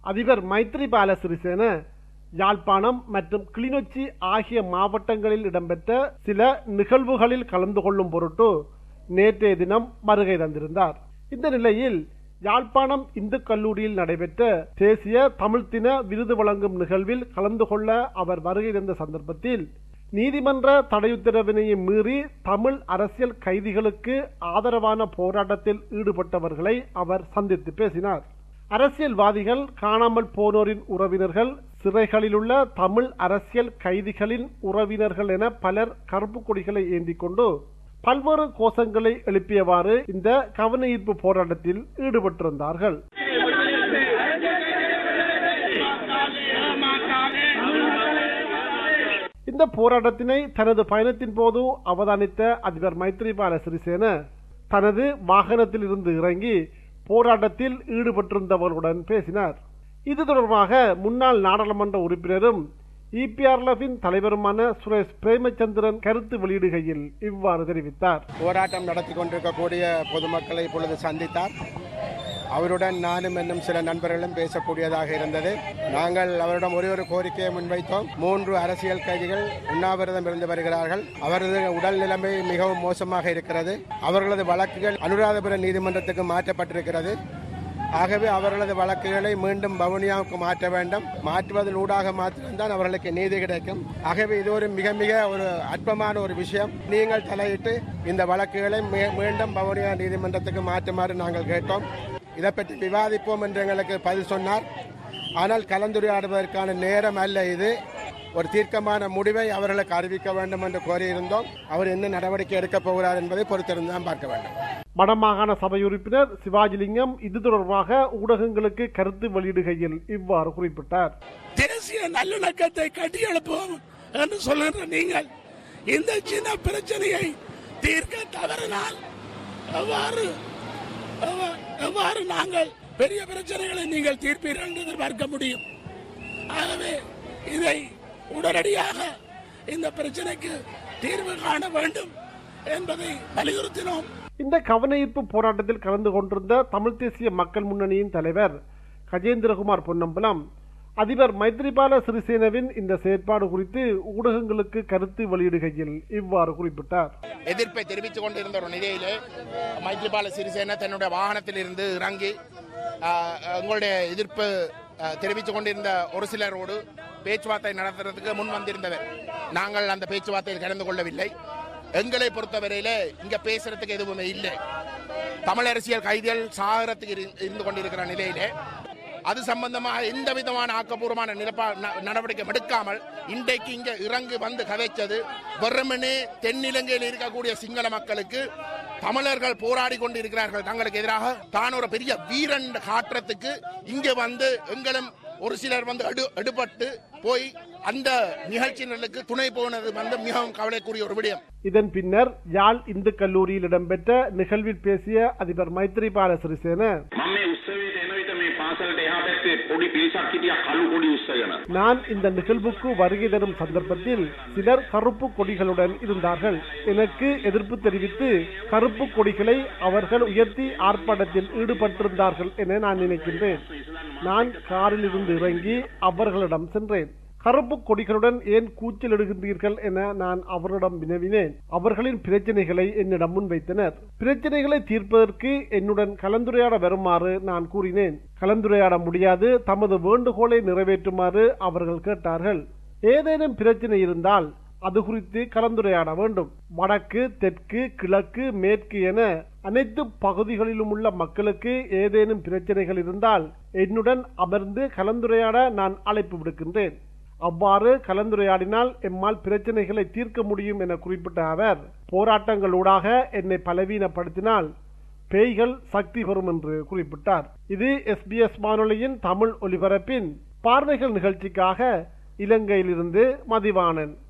அதிபர் மைத்ரிபால சிறிசேன யாழ்ப்பாணம் மற்றும் கிளிநொச்சி ஆகிய மாவட்டங்களில் இடம்பெற்ற சில நிகழ்வுகளில் கலந்து கொள்ளும் பொருட்டு நேற்றைய தினம் வருகை தந்திருந்தார் இந்த நிலையில் யாழ்ப்பாணம் இந்து கல்லூரியில் நடைபெற்ற தேசிய தமிழ் தின விருது வழங்கும் நிகழ்வில் கலந்து கொள்ள அவர் வருகை தந்த சந்தர்ப்பத்தில் நீதிமன்ற தடையுத்தரவினையும் மீறி தமிழ் அரசியல் கைதிகளுக்கு ஆதரவான போராட்டத்தில் ஈடுபட்டவர்களை அவர் சந்தித்து பேசினார் அரசியல்வாதிகள் காணாமல் போனோரின் உறவினர்கள் சிறைகளிலுள்ள தமிழ் அரசியல் கைதிகளின் உறவினர்கள் என பலர் கருப்பு கொடிகளை ஏந்தி கொண்டு பல்வேறு கோஷங்களை எழுப்பியவாறு இந்த கவன ஈர்ப்பு போராட்டத்தில் ஈடுபட்டிருந்தார்கள் இந்த போராட்டத்தினை தனது பயணத்தின் போது அவதானித்த அதிபர் மைத்ரிபால சிறிசேன தனது வாகனத்தில் இருந்து இறங்கி போராட்டத்தில் ஈடுபட்டிருந்தவர்களுடன் பேசினார் இது தொடர்பாக முன்னாள் நாடாளுமன்ற உறுப்பினரும் இபிஆர்எஃபின் தலைவருமான சுரேஷ் பிரேமச்சந்திரன் கருத்து வெளியிடுகையில் இவ்வாறு தெரிவித்தார் போராட்டம் நடத்தி கொண்டிருக்கக்கூடிய பொதுமக்களை இப்பொழுது சந்தித்தார் அவருடன் நானும் இன்னும் சில நண்பர்களும் பேசக்கூடியதாக இருந்தது நாங்கள் அவரிடம் ஒரே ஒரு கோரிக்கையை முன்வைத்தோம் மூன்று அரசியல் கைதிகள் உண்ணாவிரதம் இருந்து வருகிறார்கள் அவரது உடல் நிலைமை மிகவும் மோசமாக இருக்கிறது அவர்களது வழக்குகள் அனுராதபுரம் நீதிமன்றத்துக்கு மாற்றப்பட்டிருக்கிறது ஆகவே அவர்களது வழக்குகளை மீண்டும் பவுனியாவுக்கு மாற்ற வேண்டும் மாற்றுவதன் ஊடாக மாத்திரம்தான் அவர்களுக்கு நீதி கிடைக்கும் ஆகவே இது ஒரு மிக மிக ஒரு அற்பமான ஒரு விஷயம் நீங்கள் தலையிட்டு இந்த வழக்குகளை மீ- மீண்டும் பவுனியா நீதிமன்றத்துக்கு மாற்றுமாறு நாங்கள் கேட்டோம் இதை பற்றி விவாதிப்போம் என்று எங்களுக்கு பதில் சொன்னார் ஆனால் கலந்துரையாடுவதற்கான நேரம் அல்ல இது ஒரு தீர்க்கமான முடிவை அவர்களுக்கு அறிவிக்க வேண்டும் என்று கோரியிருந்தோம் அவர் என்ன நடவடிக்கை எடுக்கப் போகிறார் என்பதை பொறுத்திருந்து தான் பார்க்க வேண்டும் வடமாகாண சபை உறுப்பினர் சிவாஜிலிங்கம் இது தொடர்பாக ஊடகங்களுக்கு கருத்து வெளியிடுகையில் இவ்வாறு குறிப்பிட்டார் தேசிய நல்லிணக்கத்தை கட்டியெழுப்போம் என்று சொல்கின்ற நீங்கள் இந்த சின்ன பிரச்சனையை தீர்க்க தவறினால் எவ்வாறு எவ்வா- எவ்வாறு நாங்கள் பெரிய பிரச்சனைகளை நீங்கள் தீர்ப்பீர்கள் என்று எதிர்பார்க்க முடியும் ஆகவே இதை உடனடியாக இந்த பிரச்சனைக்கு தீர்வு காண வேண்டும் என்பதை வலியுறுத்தினோம் இந்த கவன ஈர்ப்பு போராட்டத்தில் கலந்து கொண்டிருந்த தமிழ் தேசிய மக்கள் முன்னணியின் தலைவர் கஜேந்திரகுமார் பொன்னம்பலம் அதிபர் மைத்ரிபால சிறிசேனவின் இந்த செயற்பாடு குறித்து ஊடகங்களுக்கு கருத்து வெளியிடுகையில் இவ்வாறு குறிப்பிட்டார் எதிர்ப்பை தெரிவித்துக் கொண்டிருந்த ஒரு நிலையிலே மைத்ரிபால சிறிசேன தன்னுடைய வாகனத்தில் இருந்து இறங்கி ஆஹ், எங்களுடைய எதிர்ப்பு ஆஹ், தெரிவித்துக் கொண்டிருந்த ஒரு சிலரோடு பேச்சுவார்த்தை நடத்துறதுக்கு முன் வந்திருந்தவர் நாங்கள் அந்த பேச்சுவார்த்தையில் கலந்து கொள்ளவில்லை எங்களை பொறுத்தவரையில இங்க பேசுறதுக்கு எதுவுமே இல்லை தமிழ் அரசியல் கைதிகள் சாகரத்துக்கு இரு- இருந்து கொண்டிருக்கிற நிலையிலே அது சம்பந்தமாக எந்த விதமான ஆக்கப்பூர்வமான நிலப்பா ந- நடவடிக்கை எடுக்காமல் இன்றைக்கு இங்க இறங்கி வந்து கதைச்சது வெறுமனே தென்னிலங்கையில் இருக்கக்கூடிய சிங்கள மக்களுக்கு தமிழர்கள் போராடி கொண்டிருக்கிறார்கள் தங்களுக்கு எதிராக தான் ஒரு பெரிய வீரன் காட்டுறதுக்கு இங்க வந்து எங்களும் ஒரு சிலர் வந்து எடு எடுபட்டு போய் அந்த நிகழ்ச்சிகளுக்கு துணை போனது வந்து மிகவும் கவலைக்குரிய ஒரு விடயம் இதன் பின்னர் யாழ் இந்து கல்லூரியில் இடம்பெற்ற நிகழ்வில் பேசிய அதிபர் மைத்ரிபால சிறிசேன මම මේ උත්සවයට එන විට මේ පාසලට එහා පැත්තේ පොඩි පිරිසක් හිටියා කළු කොඩි උස්සගෙන. நான் இந்த நிகழ்வுக்கு வருகை தரும் சந்தர்ப்பத்தில் சிலர் கருப்பு கொடிகளுடன் இருந்தார்கள் எனக்கு எதிர்ப்பு தெரிவித்து கருப்பு கொடிகளை அவர்கள் உயர்த்தி ஆர்ப்பாட்டத்தில் ஈடுபட்டிருந்தார்கள் என நான் நினைக்கின்றேன் நான் காரில் இருந்து இறங்கி அவர்களிடம் சென்றேன் கருப்பு கொடிகளுடன் ஏன் கூச்சலிடுகின்றீர்கள் என நான் அவர்களிடம் வினவினேன் அவர்களின் பிரச்சனைகளை என்னிடம் முன்வைத்தனர் பிரச்சனைகளை தீர்ப்பதற்கு என்னுடன் கலந்துரையாட வருமாறு நான் கூறினேன் கலந்துரையாட முடியாது தமது வேண்டுகோளை நிறைவேற்றுமாறு அவர்கள் கேட்டார்கள் ஏதேனும் பிரச்சனை இருந்தால் அது குறித்து கலந்துரையாட வேண்டும் வடக்கு தெற்கு கிழக்கு மேற்கு என அனைத்து பகுதிகளிலும் உள்ள மக்களுக்கு ஏதேனும் பிரச்சனைகள் இருந்தால் என்னுடன் அமர்ந்து கலந்துரையாட நான் அழைப்பு விடுக்கின்றேன் அவ்வாறு கலந்துரையாடினால் எம்மால் பிரச்சனைகளை தீர்க்க முடியும் என குறிப்பிட்ட அவர் போராட்டங்களூடாக என்னை பலவீனப்படுத்தினால் பேய்கள் சக்தி பெறும் என்று குறிப்பிட்டார் இது எஸ்பிஎஸ் வானொலியின் தமிழ் ஒலிபரப்பின் பார்வைகள் நிகழ்ச்சிக்காக இலங்கையிலிருந்து மதிவாணன்